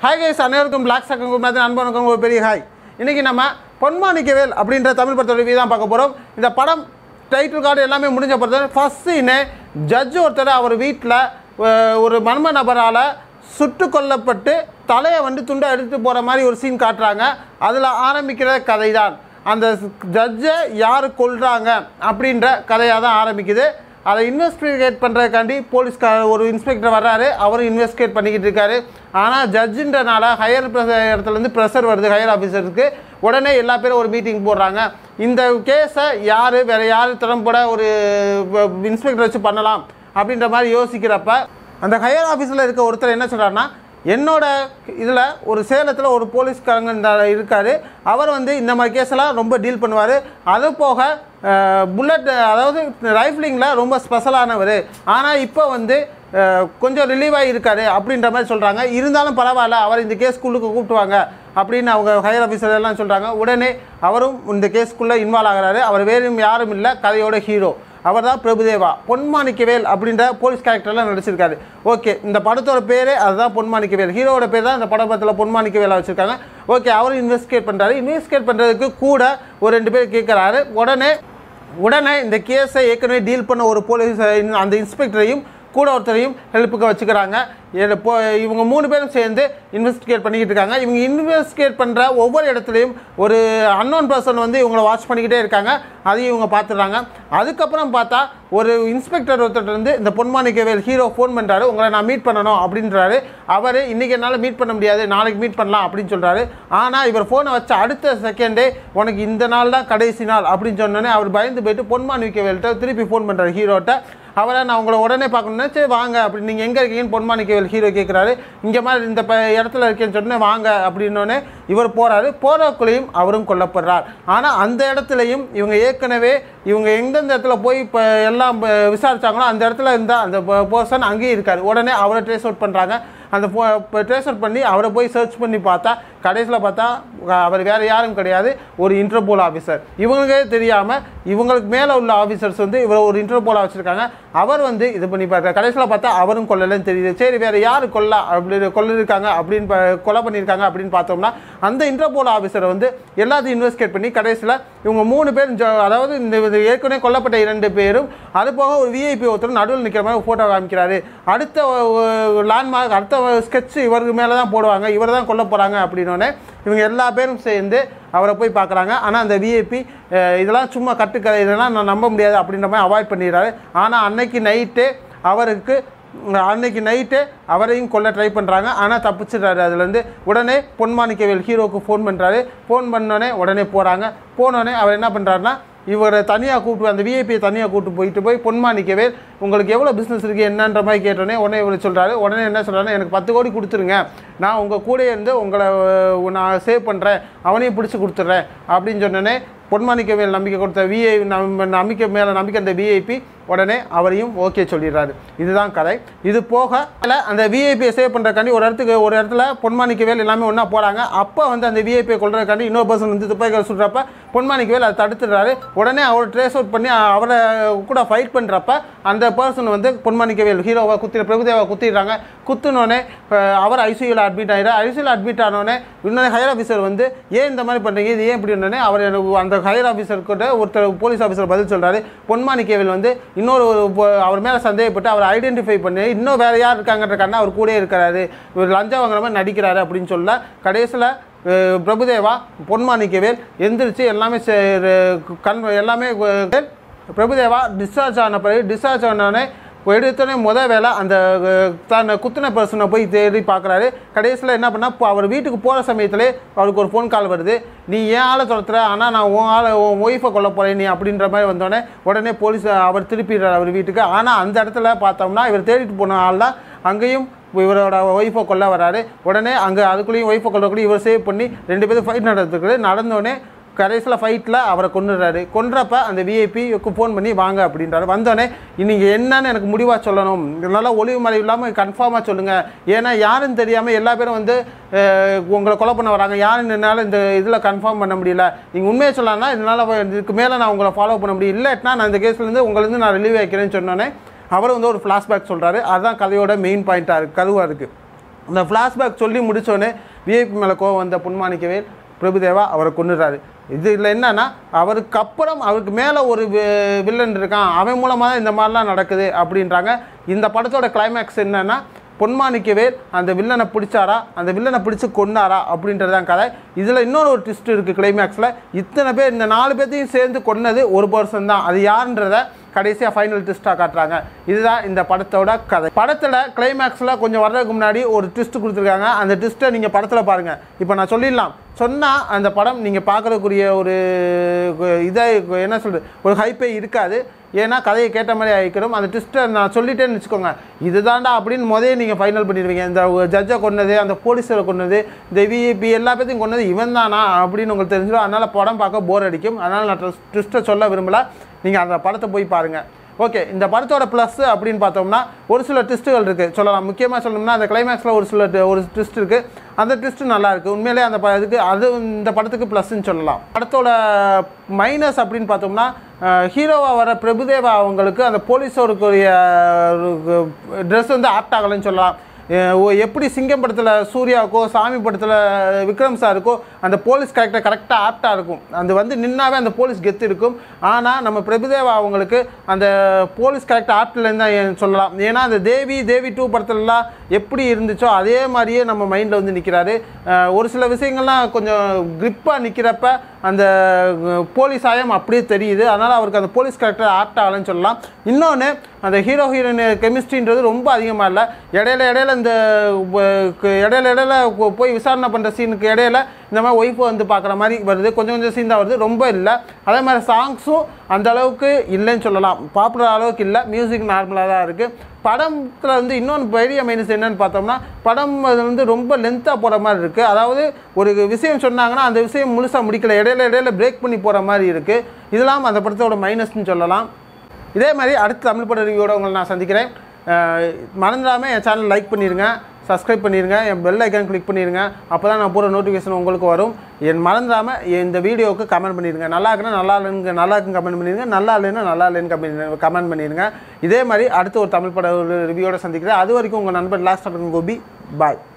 hi guys அனைவருக்கும் black சக்கம் மாதிரி அன்பனுக்கும் ஒரு பெரிய ஹாய் இன்றைக்கி நம்ம பொன்மாணிக்கவேல் அப்படின்ற தமிழ் படத்தோட ரிவ்யூ தான் பார்க்க போகிறோம் இந்த படம் டைட்டில் கார்டு எல்லாமே முடிஞ்ச பொறுத்த ஃபஸ்ட் சீனு ஜட்ஜு ஒருத்தர் அவர் வீட்டில் ஒரு மர்ம நபரால் சுட்டு கொல்லப்பட்டு தலையை வந்து துண்டை எடுத்து போகிற மாதிரி ஒரு சீன் காட்டுறாங்க அதில் ஆரம்பிக்கிற கதை தான் அந்த ஜட்ஜை யார் கொல்றாங்க அப்படின்ற கதையாக தான் ஆரம்பிக்குது அதை இன்வெஸ்டிகேட் பண்ணுறதுக்காண்டி போலீஸ்கார ஒரு இன்ஸ்பெக்டர் வர்றாரு அவரும் இன்வெஸ்டிகேட் பண்ணிக்கிட்டு இருக்காரு ஆனால் ஜட்ஜுன்றனால ஹையர் இடத்துலேருந்து ப்ரெஷர் வருது ஹையர் ஆஃபீஸருக்கு உடனே எல்லா பேரும் ஒரு மீட்டிங் போடுறாங்க இந்த கேஸை யார் வேறு யார் திறம்பட ஒரு இன்ஸ்பெக்டர் வச்சு பண்ணலாம் அப்படின்ற மாதிரி யோசிக்கிறப்ப அந்த ஹையர் ஆஃபீஸில் இருக்க ஒருத்தர் என்ன சொல்கிறாருன்னா என்னோட இதில் ஒரு சேலத்தில் ஒரு போலீஸ்காரங்க இந்த இருக்கார் அவர் வந்து இந்த மாதிரி கேஸெல்லாம் ரொம்ப டீல் பண்ணுவார் அது போக புல்லட் அதாவது ரைஃபிளிங்கில் ரொம்ப ஸ்பெஷலானவர் ஆனால் இப்போ வந்து அஹ், கொஞ்சம் ரிலீவாக இருக்கார் அப்படின்ற மாதிரி சொல்கிறாங்க இருந்தாலும் பரவாயில்ல அவர் இந்த கேஸ் ஸ்கூலுக்கு கூப்பிட்டுவாங்க அப்படின்னு அவங்க ஹையர் ஆஃபீஸர் எல்லாம் சொல்கிறாங்க உடனே அவரும் இந்த கேஸ்க்குள்ளே இன்வால்வ் ஆகுறாரு அவர் வேறும் யாரும் இல்லை கதையோட ஹீரோ அவர் தான் பிரபுதேவா பொன்மாணிக்கவேல் அப்படின்ற போலீஸ் கேரக்டர்லாம் நடிச்சிருக்காரு ஓகே இந்த படத்தோட பேரே அதுதான் பொன்மாணிக்கவேல் ஹீரோவோட பேர் தான் இந்த படத்தில் பொன்மாணிக்கவேலா வச்சுருக்காங்க ஓகே அவரும் இன்வெஸ்டிகேட் பண்ணுறாரு இன்வெஸ்டிகேட் பண்ணுறதுக்கு கூட ஒரு ரெண்டு பேர் கேட்குறாரு உடனே உடனே இந்த கேஸை ஏற்கனவே டீல் பண்ண ஒரு போலீஸ் அந்த இன்ஸ்பெக்டரையும் கூட ஒருத்தரையும் ஹெல்ப்புக்கு வச்சுக்கிறாங்க இதுல இப்போ இவங்க மூணு பேரும் சேர்ந்து இன்வெஸ்டிகேட் பண்ணிக்கிட்டு இருக்காங்க இவங்க இன்வெஸ்டிகேட் பண்ணுற ஒவ்வொரு இடத்துலையும் ஒரு அன்னோன் பர்சன் வந்து இவங்களை வாட்ச் பண்ணிக்கிட்டே இருக்காங்க அதையும் இவங்க பார்த்துடுறாங்க அதுக்கப்புறம் பார்த்தா ஒரு இன்ஸ்பெக்டர் ஒருத்தர் வந்து இந்த பொன்மாணிக்கவேல் ஹீரோ ஃபோன் பண்ணுறாரு உங்களை நான் மீட் பண்ணணும் அப்படின்றாரு அவர் இன்றைக்கி என்னால் மீட் பண்ண முடியாது நாளைக்கு மீட் பண்ணலாம் அப்படின்னு சொல்கிறாரு ஆனால் இவர் ஃபோனை வச்ச அடுத்த செகண்டே உனக்கு இந்த நாள் தான் கடைசி நாள் அப்படின்னு சொன்னோன்னே அவர் பயந்து போயிட்டு பொன்மாணிக்கவேல்கிட்ட திருப்பி ஃபோன் பண்ணுறாரு ஹீரோட்ட அவரை நான் உங்களை உடனே பார்க்கணுன்னா சரி வாங்க அப்படி நீங்கள் எங்கே இருக்கீங்கன்னு பொன்மாணிக்கவேல் ஹீரோ கேட்குறாரு இங்கே மாதிரி இந்த ப இடத்துல இருக்கேன்னு சொன்னேன் வாங்க அப்படின்னோடனே இவர் போகிறாரு போகிறக்குள்ளேயும் அவரும் கொல்லப்படுறார் ஆனால் அந்த இடத்துலையும் இவங்க ஏற்கனவே இவங்க எந்தெந்த இடத்துல போய் இப்போ எல்லாம் ப- விசாரிச்சாங்களோ அந்த இடத்துல இருந்தால் அந்த பர்சன் அங்கேயும் இருக்கார் உடனே அவரை ட்ரேஸ் அவுட் பண்ணுறாங்க அந்த ட்ரேஸ் அவுட் பண்ணி அவரை போய் சர்ச் பண்ணி பார்த்தா கடைசியில் பார்த்தா அஹ், அவர் வேறு யாரும் கிடையாது ஒரு இன்டர்போல் ஆஃபீஸர் இவங்களுக்கே தெரியாமல் இவங்களுக்கு மேலே உள்ள ஆஃபீஸர்ஸ் வந்து இவர் ஒரு இன்டர்போலாக வச்சுருக்காங்க அவர் வந்து இது பண்ணி பார்க்குற கடைசியில் பார்த்தா அவரும் கொல்லலைன்னு தெரியுது சரி வேறு யார் கொல்ல அப்படி கொல்லிருக்காங்க அப்படின்னு ப- கொலை பண்ணியிருக்காங்க அப்படின்னு பார்த்தோம்னா அந்த இன்டர்போல் ஆஃபீஸரை வந்து எல்லாத்தையும் இன்வெஸ்டிகேட் பண்ணி கடைசியில் இவங்க மூணு பேரும் ஜ- அதாவது இந்த இது ஏற்கனவே கொல்லப்பட்ட இரண்டு பேரும் அது போக ஒரு விஐபி ஒருத்தர் நடுவில் நிற்கிற மாதிரி ஃபோட்டோ காமிக்கிறாரு அடுத்த லேண்ட்மார்க் அடுத்த ஸ்கெட்ச் இவருக்கு மேலே தான் போடுவாங்க இவர் தான் கொல்ல போகிறாங்க அப்படின்னோடனே இவங்க எல்லா பேரும் சேர்ந்து அவரை போய் பார்க்குறாங்க ஆனால் அந்த விஐபி இதெல்லாம் சும்மா கட்டுக்கதை இதெல்லாம் நான் நம்ப முடியாது அப்படின்ற மாதிரி அவாய்ட் பண்ணிடுறாரு ஆனால் அன்னைக்கு நைட்டே அவருக்கு அன்னைக்கு நைட்டு அவரையும் கொல்ல ட்ரை பண்ணுறாங்க ஆனால் தப்பிச்சிடுறாரு அதுலேருந்து உடனே பொன்மாணிக்கவேல் ஹீரோவுக்கு ஃபோன் பண்ணுறாரு ஃபோன் பண்ணோடனே உடனே போகிறாங்க போனோடனே அவர் என்ன பண்ணுறாருன்னா இவரை தனியாக கூப்பிட்டு அந்த விஐபியை தனியாக கூப்பிட்டு போயிட்டு போய் பொன்மாணிக்கவேல் உங்களுக்கு எவ்வளோ பிஸ்னஸ் இருக்குது என்னன்ற மாதிரி கேட்டோடனே உடனே இவர் சொல்கிறாரு உடனே என்ன சொல்கிறாருன்னா எனக்கு பத்து கோடி கொடுத்துருங்க நான் உங்கள் கூடயே இருந்து உங்களை அஹ், நான் சேவ் பண்ணுறேன் அவனையும் பிடிச்சி கொடுத்துட்றேன் அப்படின்னு சொன்னோடனே பொன்மாணிக்கவேல் நம்பிக்கை கொடுத்த விஐ நம்ம நம்பிக்கை மேலே நம்பிக்கை அந்த விஐபி உடனே அவரையும் ஓகே சொல்லிடுறாரு இதுதான் கதை இது போக அதுல அந்த விஐபியை சேவ் பண்ணுறக்காண்டி ஒரு இடத்துக்கு ஒரு இடத்துல பொன்மாணிக்கவேல் எல்லாமே ஒன்றா போகிறாங்க அப்போ வந்து அந்த விஐபியை கொள்றதுக்காண்டி இன்னொரு பர்சன் வந்து துப்பாக்கி சுடுறப்ப பொன்மாணிக்கவேல் அதை தடுத்துடுறாரு உடனே அவர் ட்ரேஸ் அவுட் பண்ணி அவரை கூட ஃபைட் பண்ணுறப்ப அந்த பர்சன் வந்து பொன்மாணிக்கவேல் ஹீரோவை குத்தி பிரபுதேவா குத்திடுறாங்க குத்துனோடனே அஹ், அவர் ஐசியூவில் அட்மிட் ஆகிடுறாரு ஐசியூவில் அட்மிட் ஆனோடனே இன்னொரு ஹையர் ஆஃபீஸர் வந்து ஏன் இந்த மாதிரி பண்ணுறீங்க இது ஏன் இப்படி இருந்தோடனே அவர் எனக்கு அந்த ஹையர் ஆஃபீஸர் கிட்ட ஒருத்தர் போலீஸ் ஆஃபீஸர் பதில் சொல்கிறாரு பொன்மாணிக்கவேல் வந்து இன்னொரு ஒரு பொ- அவர் மேலே சந்தேகப்பட்டு அவர் ஐடென்டிஃபை பண்ணி இன்னும் வேறு யார் இருக்காங்கன்ற கண்ணா அவர் கூடயே இருக்கிறாரு இவர் லஞ்சம் வாங்குற மாதிரி நடிக்கிறாரு அப்படின்னு சொல்ல கடைசியில் அஹ், பிரபுதேவா பொன்மாணிக்கவேல் எந்திரிச்சு எல்லாமே சே- கண் எல்லாமே அஹ், பிரபுதேவா டிஸ்சார்ஜ் ஆன பிறகு டிஸ்சார்ஜ் ஆனோடனே எடுத்தோடனே முத வேலை அந்த அஹ், தன்னை குத்தின பர்சனை போய் தேடி பார்க்குறாரு கடைசியில் என்ன பண்ணா இப்போ அவர் வீட்டுக்கு போகிற சமயத்திலே அவருக்கு ஒரு ஃபோன் கால் வருது நீ ஏன் ஆளை துரத்துற ஆனால் நான் உன் ஆளை உன் ஒய்ஃபை கொல்ல போகிறேன் நீ அப்படின்ற மாதிரி வந்தோடனே உடனே போலீஸ் அவர் திருப்பிடுறார் அவர் வீட்டுக்கு ஆனால் அந்த இடத்துல பார்த்தோம்னா இவர் தேடிட்டு போன ஆள் தான் அங்கேயும் இவரோட ஒய்ஃபை கொல்ல வராரு உடனே அங்கே அதுக்குள்ளேயும் ஒய்ஃபை கொல்லக்குள்ளேயும் இவர் சேவ் பண்ணி ரெண்டு பேரும் ஃபைட் நடந்துருக்கு நடந்தோடனே கடைசியில் ஃபைட்டில் அவரை கொண்டுறாரு கொன்றப்ப அந்த விஐபிக்கு ஃபோன் பண்ணி வாங்க அப்படின்றாரு வந்தோடனே நீங்கள் என்னன்னு எனக்கு முடிவாக சொல்லணும் நல்லா ஒளிவு மறைவு இல்லாமல் கன்ஃபார்மாக சொல்லுங்கள் ஏன்னா யாருன்னு தெரியாமல் எல்லா பேரும் வந்து அஹ், உங்களை கொலை பண்ண வராங்க யாருன்னு என்னால் இந்த இதில் கன்ஃபார்ம் பண்ண முடியல நீங்கள் உண்மையை சொல்லலாம்னா இதனால் இதுக்கு மேலே நான் உங்களை ஃபாலோ பண்ண முடியும் இல்லாட்டினா நான் இந்த கேஸ்லேருந்து உங்களிருந்து நான் ரிலீவ் ஆக்கிறேன்னு சொன்னோன்னே அவர் வந்து ஒரு ஃப்ளாஷ்பேக் சொல்கிறாரு அதுதான் கதையோட மெயின் பாயிண்ட்டாக இருக்குது கருவாக இருக்குது அந்த ஃப்ளாஷ்பேக் சொல்லி முடிச்சோடனே விஐபி மேலே கோவம் வந்த புன்மாணிக்கவேல் பிரபுதேவா அவரை கொண்டுறாரு இதில் என்னன்னா அவருக்கு அப்புறம் அவருக்கு மேலே ஒரு வி- வில்லன் இருக்கான் அவன் மூலமாக தான் இந்த மாதிரிலாம் நடக்குது அப்படின்றாங்க இந்த படத்தோட கிளைமேக்ஸ் என்னன்னா பொன்மாணிக்கவேல் அந்த வில்லனை பிடிச்சாரா அந்த வில்லனை பிடிச்சி கொன்னாரா அப்படின்றது தான் கதை இதில் இன்னொரு ஒரு ட்விஸ்ட் இருக்குது கிளைமேக்ஸில் இத்தனை பேர் இந்த நாலு பேர்த்தையும் சேர்ந்து கொன்னது ஒரு பர்சன் தான் அது யாருன்றத கடைசியாக ஃபைனல் ட்விஸ்ட்டாக காட்டுறாங்க இதுதான் இந்த படத்தோட கதை படத்தில் கிளைமேக்ஸில் கொஞ்சம் வர்றதுக்கு முன்னாடி ஒரு ட்விஸ்ட் கொடுத்துருக்காங்க அந்த ட்விஸ்ட்டை நீங்கள் படத்தில் பாருங்கள் இப்போ நான் சொல்லிடலாம் சொன்னால் அந்த படம் நீங்கள் பார்க்கறதுக்குரிய ஒரு இதை என்ன சொல்கிறது ஒரு ஹைப்பே இருக்காது ஏன்னா கதையை கேட்ட மாதிரி ஆகிக்கிறோம் அந்த ட்விஸ்ட்டை நான் சொல்லிட்டேன்னு வச்சுக்கோங்க இதுதான்டா அப்படின்னு முதலே நீங்கள் ஃபைனல் பண்ணிடுவீங்க இந்த ஜட்ஜை கொன்னது அந்த போலீஸரை கொன்னது இந்த விஐபி எல்லா பேர்த்தையும் கொன்னது இவன் தானா அப்படின்னு உங்களுக்கு தெரிஞ்சிடும் அதனால் படம் பார்க்க போர் அடிக்கும் அதனால் நான் ட்விஸ்ட்டை சொல்ல விரும்பல நீங்கள் அந்த படத்தை போய் பாருங்கள் ஓகே இந்த படத்தோட ப்ளஸ் அப்படின்னு பார்த்தோம்னா ஒரு சில ட்விஸ்ட்டுகள் இருக்குது சொல்லலாம் முக்கியமாக சொல்லணும்னா அந்த கிளைமேக்ஸில் ஒரு சில டி- ஒரு ட்விஸ்ட் இருக்குது அந்த ட்விஸ்ட் நல்லா இருக்குது உண்மையிலே அந்த ப இதுக்கு அது இந்த படத்துக்கு ப்ளஸ்ன்னு சொல்லலாம் படத்தோட மைனஸ் அப்படின்னு பார்த்தோம்னா ஹீரோவாக வர பிரபுதேவா அவங்களுக்கு அந்த போலீஸோருக்குரிய ட்ரெஸ் வந்து ஆப்ட் ஆகலைன்னு சொல்லலாம் அஹ் ஓ- எப்படி சிங்கம் படத்தில் சூர்யாவுக்கோ சாமி படத்தில் விக்ரம் சாருக்கோ அந்த போலீஸ் கேரக்டர் கரெக்டாக ஆப்டாக இருக்கும் அது வந்து நின்னாவே அந்த போலீஸ் கெத்து இருக்கும் ஆனால் நம்ம பிரபுதேவா அவங்களுக்கு அந்த போலீஸ் கேரக்டர் ஆப்ட்லேருந்து தான் ஏன் சொல்லலாம் ஏன்னா அந்த தேவி தேவி டூ படத்துலலாம் எப்படி இருந்துச்சோ அதே மாதிரியே நம்ம மைண்டில் வந்து நிற்கிறாரு ஒரு சில விஷயங்கள்லாம் கொஞ்சம் grip-ஆ நிற்கிறப்ப அந்த அஹ், போலீஸ் ஆயம் அப்படியே தெரியுது அதனால் அவருக்கு அந்த போலீஸ் கேரக்டர் ஆப்ட் ஆகலைன்னு சொல்லலாம் இன்னொன்று அந்த ஹீரோ ஹீரோயின் கெமிஸ்ட்ரின்றது ரொம்ப அதிகமாக இல்லை இடையில இடையில இந்த அஹ், கு- இடையில இடையில போ- போய் விசாரணை பண்ணுற சீனுக்கு இடையில இந்த மாதிரி ஒய்ஃபை வந்து பார்க்குற மாதிரி வருது கொஞ்சம் கொஞ்சம் சீன் தான் வருது ரொம்ப இல்லை அதே மாதிரி சாங்ஸும் அந்த அளவுக்கு இல்லைன்னு சொல்லலாம் பாப்புலர் அளவுக்கு இல்லை மியூசிக் நார்மலாக தான் இருக்குது படத்தில் வந்து இன்னொன்று பெரிய மைனஸ் என்னன்னு பார்த்தோம்னா படம் அது வந்து ரொம்ப லென்த்தாக போகிற மாதிரி இருக்குது அதாவது ஒரு விஷயம் சொன்னாங்கன்னா அந்த விஷயம் முழுசாக முடிக்கல இடையில இடையில பிரேக் பண்ணி போகிற மாதிரி இருக்குது இதெல்லாம் அந்த படத்தோட மைனஸ்னு சொல்லலாம் இதே மாதிரி அடுத்த தமிழ் பட ரிவ்யூவோட உங்களை நான் சந்திக்கிறேன் அஹ் மறந்துடாமல் என் சேனல் லைக் பண்ணிடுங்க சப்ஸ்கிரைப் பண்ணிடுங்க என் பெல் ஐக்கான் கிளிக் பண்ணிடுங்க அப்போ தான் நான் போகிற நோட்டிஃபிகேஷன் உங்களுக்கு வரும் என் மறந்துடாமல் இந்த வீடியோவுக்கு கமெண்ட் பண்ணிடுங்க நல்லா இருக்குன்னா நல்லா இல்லைன்னு நல்லா இருக்குன்னு கமெண்ட் பண்ணிடுங்க நல்லா இல்லைன்னா நல்லா இல்லைன்னு கமெண்ட் கமெண்ட் பண்ணிடுங்க இதே மாதிரி அடுத்த ஒரு தமிழ் பட ரிவ்யூவோட சந்திக்கிறேன் அது வரைக்கும் உங்கள் நண்பர் லாஸ்ட் கோபி பாய்